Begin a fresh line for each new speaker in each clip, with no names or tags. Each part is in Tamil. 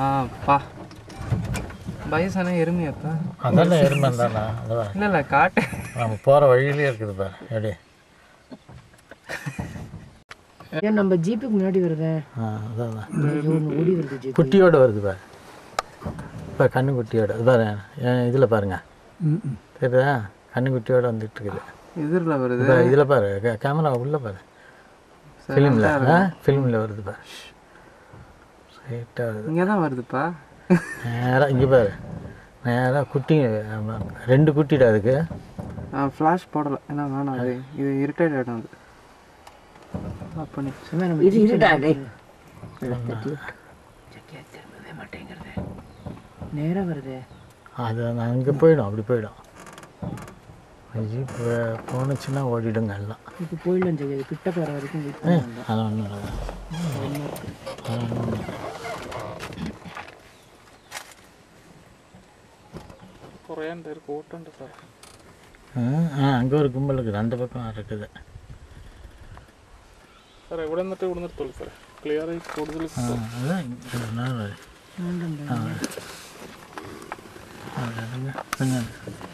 ஆ பா வயசான எருமையாப்பா
அதானே எருமை தானே அதான்
இல்லை இல்லை காட்டு
நம்ம போகிற வழியிலே இருக்குது பாரு எப்படி
ஏன் நம்ம ஜீப்புக்கு முன்னாடி வருதே
ஆ அதான்
ஒன்று ஓடி வருது ஜீப்
குட்டியோட வருது பாரு இப்போ கண்ணு குட்டியோட இது பாரு இதில் பாருங்க தெரியுதா கண்ணு குட்டியோட வந்துட்டு இருக்குது
எதிரில் வருது
இப்போ இதில் பாரு கேமரா உள்ளே பாரு ஃபிலிமில் ஆ ஃபிலிமில் வருது பாரு ஸ்ட்ரைட்டாக வருது
இங்கே தான் வருதுப்பா
நேராக இங்கே பாரு நேராக குட்டி ஆமா, ரெண்டு குட்டிடா அதுக்கு
ஃப்ளாஷ் போடலை ஏன்னா வேணாம் அது இது இரிட்டேட் ஆகிடும் அது ஆஃப் பண்ணி
சும்மா நம்ம
இது இருடா டேய்
ஜக்கியா திரும்பவே மாட்டேங்கிறது நேரா வருதே
அது அங்கே போயிடும் அப்படி போயிடும் ஜீப் போணுச்சுன்னா ஓடிடுங்க எல்லாம்
இப்போ போயிடலாம் ஜெகி அது கிட்ட போகிற வரைக்கும் வெயிட்
ஏ,
பண்ணலாம்
அது ஒன்றும் இல்லை அது ஒன்றும் இல்லை
കുറേ പേര് കൂട്ടുണ്ട് സാർ
ஆ ஆ அங்கே ஒரு கும்பல் இருக்குது அந்த பக்கம் இருக்குது
സാർ എവിടെ നിന്നിട്ട് ഇവിടെ നിർത്തുള്ളൂ സാർ ക്ലിയർ ആയി കൂടുതൽ
ஆ அதான் இங்க ஒரு நாள் வரும். ஆ அது அதுங்க. கொஞ்சம்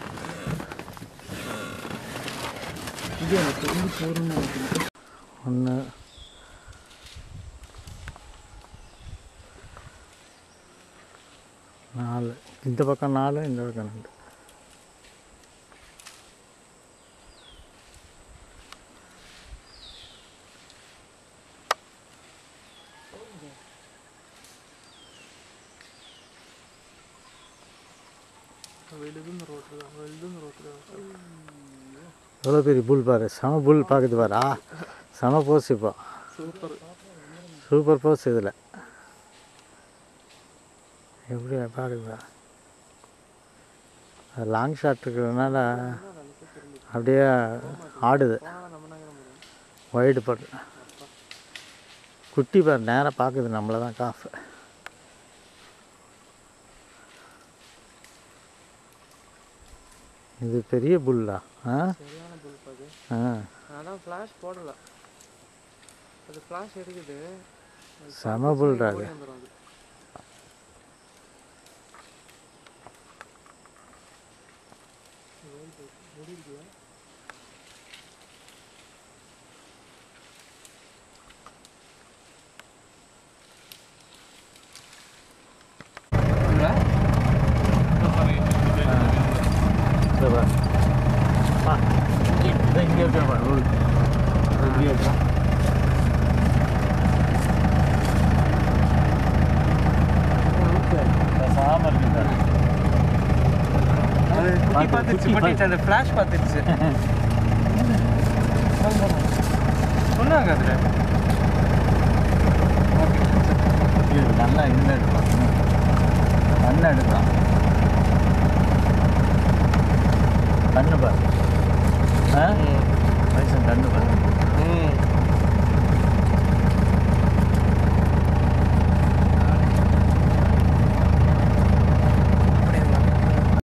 இது எனக்கு தெரிஞ்சு போகிறோம்னு நினைக்கிறேன்
ஒன்று நாலு இந்த பக்கம் நாலு இந்த பக்கம் ரெண்டு
വലുതും റോട്ടിൽ വലുതും റോട്ടിൽ
எவ்வளோ பெரிய புல் பாரு செம புல் பார்க்குது பாரு ஆ செம போஸ் இப்போ
സൂപ്പർ
சூப்பர் போஸ் இதில் எப்படி பார்க்குது பாரு அது லாங் ஷாட் இருக்கிறதுனால அப்படியே ஆடுது ஒயிடு பட் குட்டி பாரு நேராக பார்க்குது நம்மளை தான் காஃபு இது பெரிய புல்லா ஆ
சரியான புல்ப் அது
ஆ
அதான் ஃப்ளாஷ் போடல அது ஃப்ளாஷ் இருக்குது
செம புல்டா அது
வந்துடும் அது
இது பாரு. பா, இது இங்கே இருக்கா பாரு, உள். இது இங்கே இருக்கா? பேசாம இருக்கு பாரு.
அது குட்டி பார்த்துருச்சு பட்டிச்சு அந்த ஃப்ளாஷ் பார்த்துருச்சு சொன்னாங்க அதில்
இது நல்லா இந்த எடுக்கலாம் கண்ணை எடுக்கலாம் கண்ணு பாரு ஆ வயசு கண்ணு பாரு